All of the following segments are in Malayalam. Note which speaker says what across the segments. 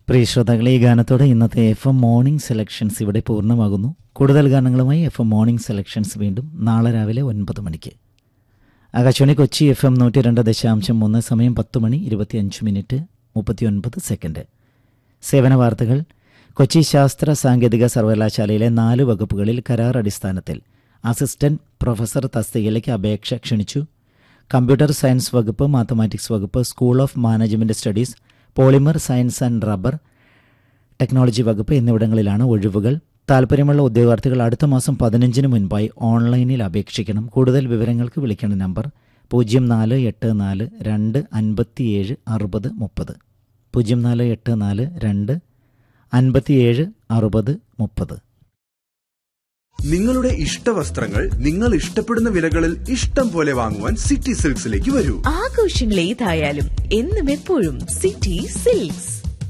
Speaker 1: പ്രിയ ശ്രോതാക്കളെ ഈ ഗാനത്തോടെ ഇന്നത്തെ എഫ് എം മോർണിംഗ് സെലക്ഷൻസ് ഇവിടെ പൂർണ്ണമാകുന്നു കൂടുതൽ ഗാനങ്ങളുമായി എഫ് എം മോർണിംഗ് സെലക്ഷൻസ് വീണ്ടും നാളെ രാവിലെ ഒൻപത് മണിക്ക് ആകാശവാണി കൊച്ചി എഫ് എം നൂറ്റി രണ്ട് ദശാംശം മൂന്ന് സമയം പത്ത് മണി ഇരുപത്തിയഞ്ച് മിനിറ്റ് മുപ്പത്തിയൊൻപത് സെക്കൻഡ് സേവന വാർത്തകൾ കൊച്ചി ശാസ്ത്ര സാങ്കേതിക സർവകലാശാലയിലെ നാല് വകുപ്പുകളിൽ കരാർ അടിസ്ഥാനത്തിൽ അസിസ്റ്റന്റ് പ്രൊഫസർ തസ്തികയിലേക്ക് അപേക്ഷ ക്ഷണിച്ചു കമ്പ്യൂട്ടർ സയൻസ് വകുപ്പ് മാത്തമാറ്റിക്സ് വകുപ്പ് school of management studies polymer science and rubber technology വകുപ്പ് എന്നിവിടങ്ങളിലാണ് ഒഴിവുകൾ താൽപ്പര്യമുള്ള ഉദ്യോഗാർത്ഥികൾ അടുത്ത മാസം പതിനഞ്ചിന് മുൻപായി ഓൺലൈനിൽ അപേക്ഷിക്കണം കൂടുതൽ വിവരങ്ങൾക്ക് വിളിക്കേണ്ട നമ്പർ പൂജ്യം നാല് എട്ട് നാല് രണ്ട് അൻപത്തിയേഴ് അറുപത് മുപ്പത് പൂജ്യം നാല് എട്ട് നാല് രണ്ട് അൻപത്തിയേഴ് അറുപത് മുപ്പത്
Speaker 2: നിങ്ങളുടെ ഇഷ്ടവസ്ത്രങ്ങൾ നിങ്ങൾ ഇഷ്ടപ്പെടുന്ന വിലകളിൽ ഇഷ്ടം പോലെ വാങ്ങുവാൻ സിറ്റി സിൽക്സിലേക്ക് വരൂ
Speaker 3: ആഘോഷങ്ങൾ ഏതായാലും എന്നും എപ്പോഴും city silks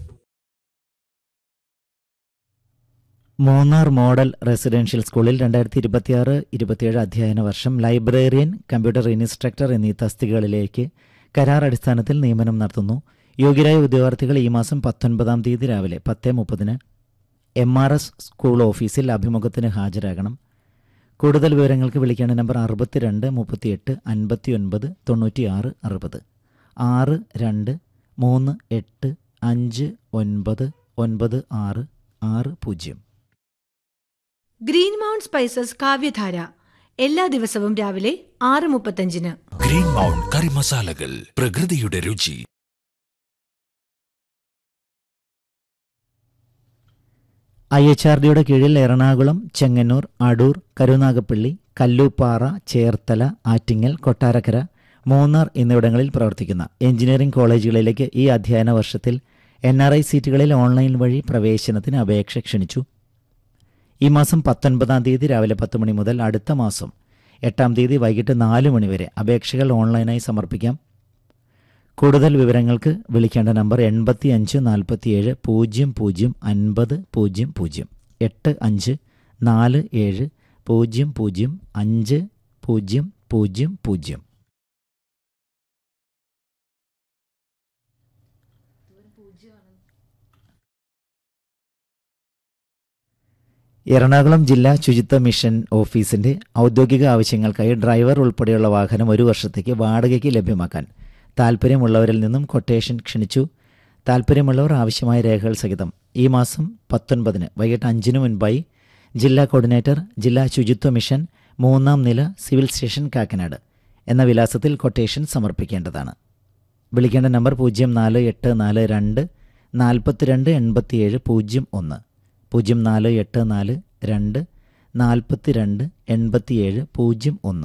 Speaker 1: Munnar model residential സ്കൂളിൽ രണ്ടായിരത്തി ഇരുപത്തിയാറ് ഇരുപത്തിയേഴ് അധ്യയന വർഷം ലൈബ്രറിയൻ കമ്പ്യൂട്ടർ ഇൻസ്ട്രക്ടർ എന്നീ തസ്തികകളിലേക്ക് കരാർ അടിസ്ഥാനത്തിൽ നിയമനം നടത്തുന്നു യോഗ്യരായ ഉദ്യോഗാർത്ഥികൾ ഈ മാസം പത്തൊൻപതാം തീയതി രാവിലെ പത്ത് മുപ്പതിന് എം ആർ എസ് സ്കൂൾ ഓഫീസിൽ അഭിമുഖത്തിന് ഹാജരാകണം കൂടുതൽ വിവരങ്ങൾക്ക് വിളിക്കേണ്ട നമ്പർ അറുപത്തിരണ്ട് മുപ്പത്തിയെട്ട് അൻപത്തി ഒൻപത് തൊണ്ണൂറ്റിയാറ് അറുപത് ആറ് രണ്ട് മൂന്ന് എട്ട് അഞ്ച് ഒൻപത് ഒൻപത് ആറ് ആറ് പൂജ്യം
Speaker 4: ഗ്രീൻ മൗണ്ട് സ്പൈസസ് കാവ്യധാര എല്ലാ ദിവസവും രാവിലെ ആറ് മുപ്പത്തഞ്ചിന്
Speaker 5: ഗ്രീൻ മൗണ്ട് കറി മസാലകൾ പ്രകൃതിയുടെ രുചി
Speaker 1: ഐ എച്ച് ആർ ഡിയുടെ കീഴിൽ എറണാകുളം ചെങ്ങന്നൂർ അടൂർ കരുനാഗപ്പള്ളി കല്ലൂപ്പാറ ചേർത്തല ആറ്റിങ്ങൽ കൊട്ടാരക്കര മൂന്നാർ എന്നിവിടങ്ങളിൽ പ്രവർത്തിക്കുന്ന എഞ്ചിനീയറിംഗ് കോളേജുകളിലേക്ക് ഈ അധ്യയന വർഷത്തിൽ എൻ ആർ ഐ സീറ്റുകളിൽ ഓൺലൈൻ വഴി പ്രവേശനത്തിന് അപേക്ഷ ക്ഷണിച്ചു ഈ മാസം പത്തൊൻപതാം തീയതി രാവിലെ പത്ത് മണി മുതൽ അടുത്ത മാസം എട്ടാം തീയതി വൈകിട്ട് നാല് മണി വരെ അപേക്ഷകൾ ഓൺലൈനായി സമർപ്പിക്കാം കൂടുതൽ വിവരങ്ങൾക്ക് വിളിക്കേണ്ട നമ്പർ എൺപത്തി അഞ്ച് നാൽപ്പത്തിയേഴ് പൂജ്യം പൂജ്യം അൻപത് പൂജ്യം പൂജ്യം എട്ട് അഞ്ച് നാല് ഏഴ് പൂജ്യം പൂജ്യം അഞ്ച് പൂജ്യം പൂജ്യം പൂജ്യം എറണാകുളം ജില്ലാ ശുചിത്വ മിഷൻ ഓഫീസിന്റെ ഔദ്യോഗിക ആവശ്യങ്ങൾക്കായി ഡ്രൈവർ ഉൾപ്പെടെയുള്ള വാഹനം ഒരു വർഷത്തേക്ക് വാടകയ്ക്ക് ലഭ്യമാക്കാൻ താൽപ്പര്യമുള്ളവരിൽ നിന്നും കൊട്ടേഷൻ ക്ഷണിച്ചു താൽപ്പര്യമുള്ളവർ ആവശ്യമായ രേഖകൾ സഹിതം ഈ മാസം പത്തൊൻപതിന് വൈകിട്ട് അഞ്ചിനു മുൻപായി ജില്ലാ കോർഡിനേറ്റർ ജില്ലാ ശുചിത്വ മിഷൻ മൂന്നാം നില സിവിൽ സ്റ്റേഷൻ കാക്കനാട് എന്ന വിലാസത്തിൽ കൊട്ടേഷൻ സമർപ്പിക്കേണ്ടതാണ് വിളിക്കേണ്ട നമ്പർ പൂജ്യം നാല് എട്ട് നാല് രണ്ട് നാൽപ്പത്തിരണ്ട് എൺപത്തിയേഴ് പൂജ്യം ഒന്ന് പൂജ്യം നാല് എട്ട് നാല് രണ്ട് നാൽപ്പത്തിരണ്ട് എൺപത്തിയേഴ് പൂജ്യം ഒന്ന്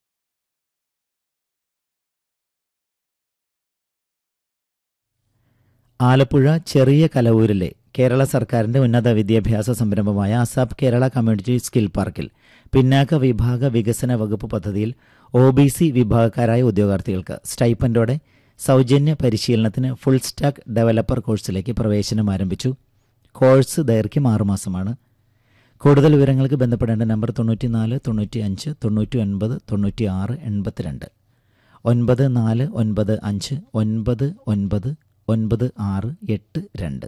Speaker 1: ആലപ്പുഴ ചെറിയ കലവൂരിലെ കേരള സർക്കാരിന്റെ ഉന്നത വിദ്യാഭ്യാസ സംരംഭമായ അസാബ് കേരള കമ്മ്യൂണിറ്റി സ്കിൽ പാർക്കിൽ പിന്നാക്ക വിഭാഗ വികസന വകുപ്പ് പദ്ധതിയിൽ ഒ ബി സി വിഭാഗക്കാരായ ഉദ്യോഗാർത്ഥികൾക്ക് സ്റ്റൈപ്പൻഡോടെ സൗജന്യ പരിശീലനത്തിന് ഫുൾ സ്റ്റാക്ക് ഡെവലപ്പർ കോഴ്സിലേക്ക് പ്രവേശനം ആരംഭിച്ചു കോഴ്സ് ദൈർഘ്യം ആറുമാസമാണ് കൂടുതൽ വിവരങ്ങൾക്ക് ബന്ധപ്പെടേണ്ട നമ്പർ തൊണ്ണൂറ്റിനാല് തൊണ്ണൂറ്റി അഞ്ച് തൊണ്ണൂറ്റി ഒൻപത് തൊണ്ണൂറ്റി ആറ് എൺപത്തിരണ്ട് ഒൻപത് നാല് ഒൻപത് അഞ്ച് ഒൻപത് ഒൻപത് ഒൻപത് ആറ് എട്ട് രണ്ട്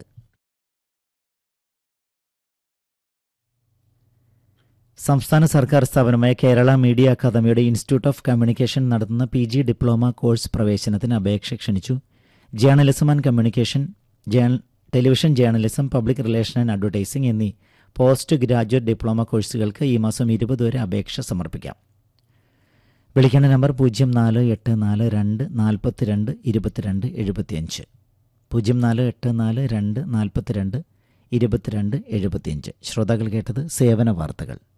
Speaker 1: സംസ്ഥാന സർക്കാർ സ്ഥാപനമായ കേരള മീഡിയ അക്കാദമിയുടെ ഇൻസ്റ്റിറ്റ്യൂട്ട് ഓഫ് കമ്മ്യൂണിക്കേഷൻ നടത്തുന്ന പി ജി ഡിപ്ലോമ കോഴ്സ് പ്രവേശനത്തിന് അപേക്ഷ ക്ഷണിച്ചു journalism and communication journ- television journalism public relation and advertising എന്നീ പോസ്റ്റ് ഗ്രാജുവേറ്റ് ഡിപ്ലോമ കോഴ്സുകൾക്ക് ഈ മാസം ഇരുപത് വരെ അപേക്ഷ സമർപ്പിക്കാം വിളിക്കേണ്ട നമ്പർ പൂജ്യം നാല് എട്ട് നാല് രണ്ട് നാൽപ്പത്തിരണ്ട് ഇരുപത്തിരണ്ട് എഴുപത്തിയഞ്ച് പൂജ്യം നാല് എട്ട് നാല് രണ്ട് നാൽപ്പത്തിരണ്ട് ഇരുപത്തിരണ്ട് എഴുപത്തിയഞ്ച് ശ്രോതാക്കൾ കേട്ടത് സേവന വാർത്തകൾ